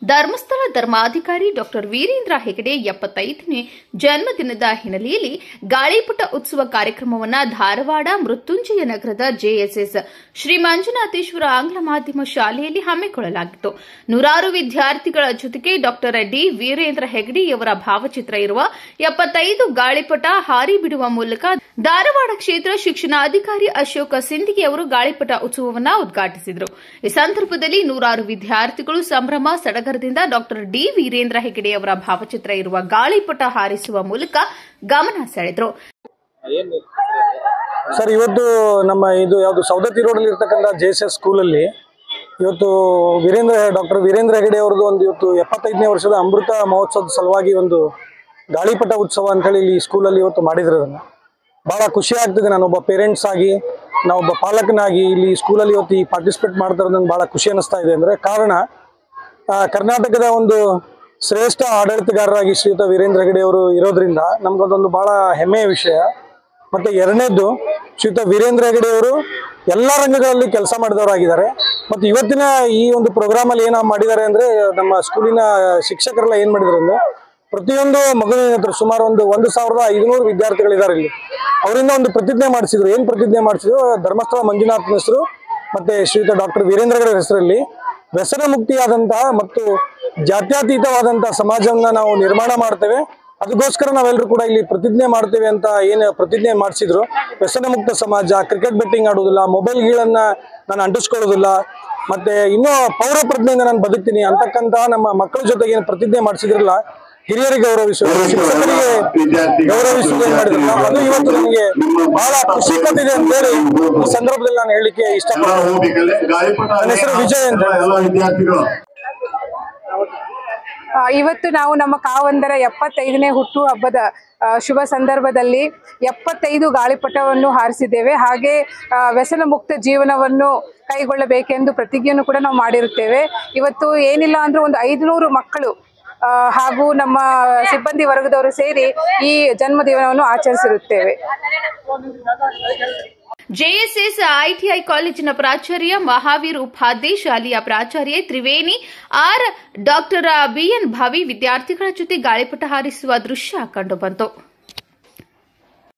ಧರ್ಮಸ್ಥಳ ಧರ್ಮಾಧಿಕಾರಿ ಡಾಕ್ಟರ್ ವೀರೇಂದ್ರ ಹೆಗಡೆ ಎಪ್ಪತ್ತೈದನೇ ಜನ್ಮದಿನದ ಹಿನ್ನೆಲೆಯಲ್ಲಿ ಗಾಳಿಪಟ ಉತ್ಸವ ಕಾರ್ಯಕ್ರಮವನ್ನು ಧಾರವಾಡ ಮೃತ್ಯುಂಜಯ ನಗರದ ಜೆಎಸ್ಎಸ್ ಶ್ರೀ ಮಂಜುನಾಥೇಶ್ವರ ಆಂಗ್ಲ ಮಾಧ್ಯಮ ಶಾಲೆಯಲ್ಲಿ ಹಮ್ಮಿಕೊಳ್ಳಲಾಗಿತ್ತು ನೂರಾರು ವಿದ್ಯಾರ್ಥಿಗಳ ಜೊತೆಗೆ ಡಾಕ್ಟರ್ ಡಿ ವೀರೇಂದ್ರ ಹೆಗಡೆಯವರ ಭಾವಚಿತ್ರ ಇರುವ ಎಪ್ಪತ್ತೈದು ಗಾಳಿಪಟ ಹಾರಿ ಬಿಡುವ ಮೂಲಕ ಧಾರವಾಡ ಕ್ಷೇತ್ರ ಶಿಕ್ಷಣಾಧಿಕಾರಿ ಅಶೋಕ ಸಿಂದಗಿ ಅವರು ಗಾಳಿಪಟ ಉತ್ಸವವನ್ನು ಉದ್ಘಾಟಿಸಿದರು ಈ ಸಂದರ್ಭದಲ್ಲಿ ನೂರಾರು ವಿದ್ಯಾರ್ಥಿಗಳು ಸಂಭ್ರಮ ಸಡಗರದಿಂದ ಡಾಕ್ಟರ್ ಡಿ ವೀರೇಂದ್ರ ಹೆಗಡೆಯವರ ಭಾವಚಿತ್ರ ಇರುವ ಗಾಳಿಪಟ ಹಾರಿಸುವ ಮೂಲಕ ಗಮನ ಸೆಳೆದರು ಸರ್ ಇವತ್ತು ನಮ್ಮ ಇದು ಯಾವುದು ಸೌದತ್ತಿ ರೋಡಲ್ಲಿ ಇರ್ತಕ್ಕಂಥ ಜೆ ಎಸ್ ಎಸ್ ಸ್ಕೂಲಲ್ಲಿ ಇವತ್ತು ವೀರೇಂದ್ರ ಡಾಕ್ಟರ್ ವೀರೇಂದ್ರ ಹೆಗಡೆ ಅವ್ರದ್ದು ಒಂದು ಇವತ್ತು ಎಪ್ಪತ್ತೈದನೇ ವರ್ಷದ ಅಮೃತ ಮಹೋತ್ಸವದ ಸಲುವಾಗಿ ಒಂದು ಗಾಳಿಪಟ ಉತ್ಸವ ಅಂತೇಳಿ ಇಲ್ಲಿ ಸ್ಕೂಲಲ್ಲಿ ಇವತ್ತು ಮಾಡಿದ್ರು ಅದನ್ನು ಭಾಳ ಖುಷಿ ಆಗ್ತಿದೆ ನಾನೊಬ್ಬ ಪೇರೆಂಟ್ಸ್ ಆಗಿ ನಾವೊಬ್ಬ ಪಾಲಕನಾಗಿ ಇಲ್ಲಿ ಸ್ಕೂಲಲ್ಲಿ ಇವತ್ತು ಈ ಪಾರ್ಟಿಸಿಪೇಟ್ ಮಾಡ್ತಾ ಇರೋದು ಭಾಳ ಖುಷಿ ಅನ್ನಿಸ್ತಾ ಇದೆ ಅಂದರೆ ಕಾರಣ ಆ, ಕರ್ನಾಟಕದ ಒಂದು ಶ್ರೇಷ್ಠ ಆಡಳಿತಗಾರರಾಗಿ ಶ್ರೀಯುತ ವೀರೇಂದ್ರ ಹೆಗಡೆ ಅವರು ಇರೋದ್ರಿಂದ ನಮ್ಗದೊಂದು ಭಾಳ ಹೆಮ್ಮೆಯ ವಿಷಯ ಮತ್ತೆ ಎರಡನೇದ್ದು ಶ್ರೀಯುತ ವೀರೇಂದ್ರ ಹೆಗಡೆ ಅವರು ಎಲ್ಲ ರಂಗಗಳಲ್ಲಿ ಕೆಲಸ ಮಾಡಿದವರಾಗಿದ್ದಾರೆ ಮತ್ತು ಇವತ್ತಿನ ಈ ಒಂದು ಪ್ರೋಗ್ರಾಮ್ ಅಲ್ಲಿ ಏನ ಮಾಡಿದ್ದಾರೆ ಅಂದ್ರೆ ನಮ್ಮ ಸ್ಕೂಲಿನ ಶಿಕ್ಷಕರೆಲ್ಲ ಏನ್ ಮಾಡಿದ್ರು ಅಂದ್ರೆ ಪ್ರತಿಯೊಂದು ಮಗುವಿನ ಹತ್ರ ಸುಮಾರು ಒಂದು ಒಂದು ಸಾವಿರದ ಐದುನೂರು ವಿದ್ಯಾರ್ಥಿಗಳಿದ್ದಾರೆ ಇಲ್ಲಿ ಅವರಿಂದ ಒಂದು ಪ್ರತಿಜ್ಞೆ ಮಾಡಿಸಿದ್ರು ಏನ್ ಪ್ರತಿಜ್ಞೆ ಮಾಡಿಸಿದ್ರು ಧರ್ಮಸ್ಥಳ ಮಂಜುನಾಥನ ಹೆಸರು ಮತ್ತೆ ಶ್ರೀಯುತ ಡಾಕ್ಟರ್ ವೀರೇಂದ್ರ ಹೆಗಡೆ ಹೆಸರಲ್ಲಿ ವ್ಯಸನ ಮುಕ್ತಿಯಾದಂತಹ ಮತ್ತು ಜಾತ್ಯತೀತವಾದಂತಹ ಸಮಾಜವನ್ನ ನಾವು ನಿರ್ಮಾಣ ಮಾಡ್ತೇವೆ ಅದಕ್ಕೋಸ್ಕರ ನಾವೆಲ್ಲರೂ ಕೂಡ ಇಲ್ಲಿ ಪ್ರತಿಜ್ಞೆ ಮಾಡ್ತೇವೆ ಅಂತ ಏನು ಪ್ರತಿಜ್ಞೆ ಮಾಡಿಸಿದ್ರು ವ್ಯಸನ ಮುಕ್ತ ಸಮಾಜ ಕ್ರಿಕೆಟ್ ಬೆಟ್ಟಿಂಗ್ ಆಡೋದಿಲ್ಲ ಮೊಬೈಲ್ಗಳನ್ನ ನಾನು ಅಂಟಿಸ್ಕೊಳ್ಳೋದಿಲ್ಲ ಮತ್ತೆ ಇನ್ನೂ ಪೌರ ಪ್ರಜ್ಞೆಯಿಂದ ನಾನು ಬದುಕ್ತೀನಿ ಅಂತಕ್ಕಂತಹ ನಮ್ಮ ಮಕ್ಕಳ ಜೊತೆಗೆ ಏನು ಪ್ರತಿಜ್ಞೆ ಮಾಡಿಸಿದ್ರಲ್ಲ ಹಿರಿಯರಿಗೆ ಗೌರವಿಸುವುದು ಶಿಕ್ಷಕರಿಗೆ ಗೌರವಿಸುವುದು ಏನ್ ಮಾಡಿದ್ರಲ್ಲ ಅದು ಇವತ್ತು ನನಗೆ ಬಹಳ ಖುಷಿ ಕೊಟ್ಟಿದೆ ಅಂತೇಳಿ ಈ ಸಂದರ್ಭದಲ್ಲಿ ನಾನು ಹೇಳಲಿಕ್ಕೆ ಇಷ್ಟಪಡ್ತೀನಿ ನನ್ನ ಹೆಸರು ವಿಜಯ್ ಅಂತ ಹೇಳಿ. ಎಲ್ಲ ವಿದ್ಯಾರ್ಥಿಗಳು ಆ, ಇವತ್ತು ನಾವು ನಮ್ಮ ಕಾವಂದರ ಎಪ್ಪತ್ತೈದನೇ ಹುಟ್ಟು ಹಬ್ಬದ ಆ, ಶುಭ ಸಂದರ್ಭದಲ್ಲಿ ಎಪ್ಪತ್ತೈದು ಗಾಳಿಪಟವನ್ನು ಹಾರಿಸಿದ್ದೇವೆ ಹಾಗೆ ಆ, ವ್ಯಸನ ಮುಕ್ತ ಜೀವನವನ್ನು ಕೈಗೊಳ್ಳಬೇಕೆಂದು ಪ್ರತಿಜ್ಞೆಯನ್ನು ಕೂಡ ನಾವು ಮಾಡಿರುತ್ತೇವೆ ಇವತ್ತು ಏನಿಲ್ಲ ಅಂದ್ರೂ ಒಂದು ಐದುನೂರು ಮಕ್ಕಳು ಆ, ಹಾಗೂ ನಮ್ಮ ಸಿಬ್ಬಂದಿ ವರ್ಗದವರು ಸೇರಿ ಈ ಜನ್ಮದಿನವನ್ನು ಆಚರಿಸಿರುತ್ತೇವೆ ಜೆಎಸ್ಎಸ್ ಐಟಿಐ ಕಾಲೇಜಿನ ಪ್ರಾಚಾರ್ಯ ಮಹಾವೀರ್ ಉಪಾಧ್ಯಾಯ ಶಾಲೆಯ ಪ್ರಾಚಾರ್ಯ Triveni R doctor B N Bhavi ವಿದ್ಯಾರ್ಥಿಗಳ ಜೊತೆ ಗಾಳಿಪಟ ಹಾರಿಸುವ ದೃಶ್ಯ ಕಂಡುಬಂತು